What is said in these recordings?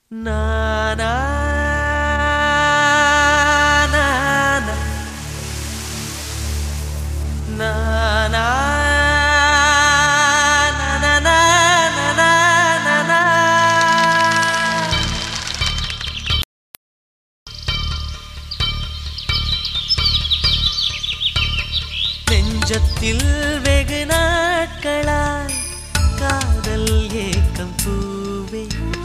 நானா நானா நானா நானா நானா நானா நெஞ்சத்தில் வெகு நாட்களாய் காதல் ஏக்கம் பூவே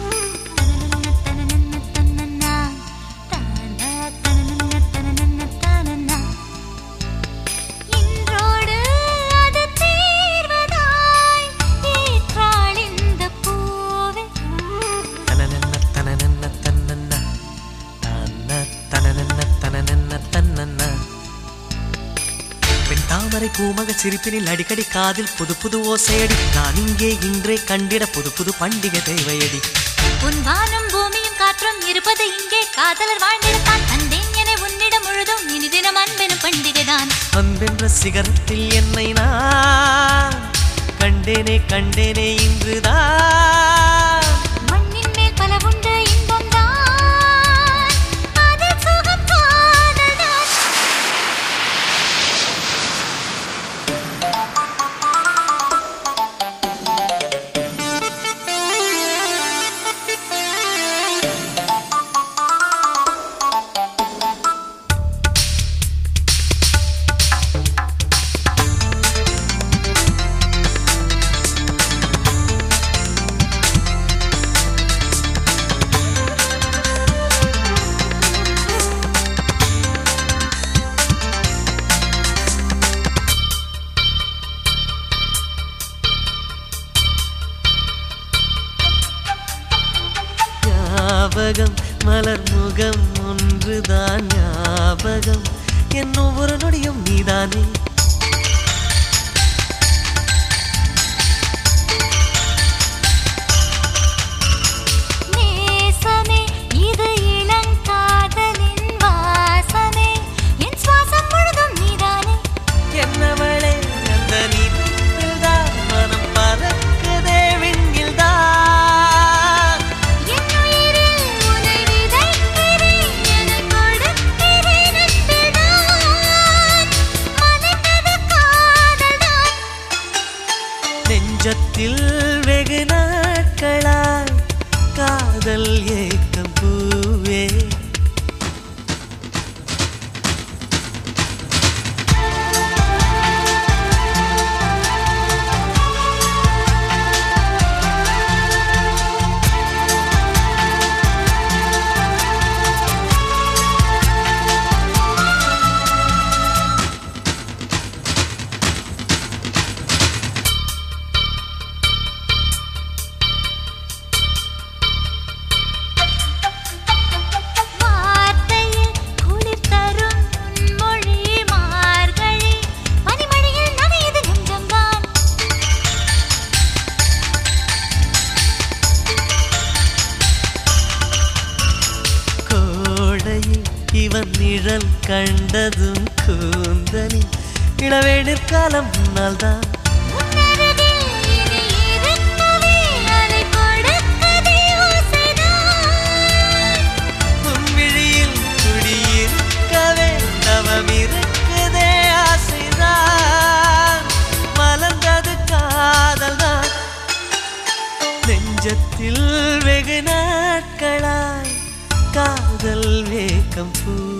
இன்றோடு அது தீர்வதாய் ஏற்றாள் இந்த பூவே தனனன்ன தனனன்ன தன்னன்ன தன்ன தனனன்ன தனனன்ன தன்னன்ன பெண் தாமரை பூமக சிரிப்பினில் அடிக்கடி காதில் புது புது ஓசையடி நான் இங்கே இன்றே கண்டிட புது புது பண்டிகை தேவையடி உன் வானம் பூமியும் காற்றும் இருப்பது இங்கே காதலர் வாழ்ந்திடத்தான் தந்தேன் என உன்னிடம் முழுதும் இனி தினம் அன்பெனும் பண்டிகைதான் அன்பென்ற சிகரத்தில் என்னை நான் கண்டேனே கண்டேனே இன்றுதான் மண்ணின் மேல் பல உண்டு இன்பம் தான் அதில் சுகம் காதல்தான் ஞாபகம் மலர் முகம் ஒன்றுதான் ஞாபகம் என் ஒவ்வொரு நொடியும் நீதானே நேசமே இது இளங்காதலின் வாசமே என் சுவாசம் முழுதும் நீதானே என்னவளே அந்த நீதான் மனம் பறக்குதே விண்கில்தான் என் உயிரில் உன்னை விதைக்கிறேன் எனக் கொடுக்கிறேன் அன்புதான் மலர்ந்தது காதல்தான் நெஞ்சத்தில் வெகு நாட்களாய் காதல் ஏக்கம் பூவே வார்த்தையில் குளிர் தரும் உன் மொழி மார்கழி பனிமழையில் நனையுது நெஞ்சம்தான் கோடையில் இவன் நிழல் கண்டதும் கூந்தலில் இளவேணிற் காலம் முன்னால்தான் உன்னருகில் இனி இருக்கவே அதை கொடுக்கதே ஓசைதான் உன்விழியில் குடியிருக்கவே தவம் இருக்குதே ஆசைதான் மலர்ந்தது காதல்தான் நெஞ்சத்தில் வெகு நாட்களாய் காதல் வேக்கம் பூ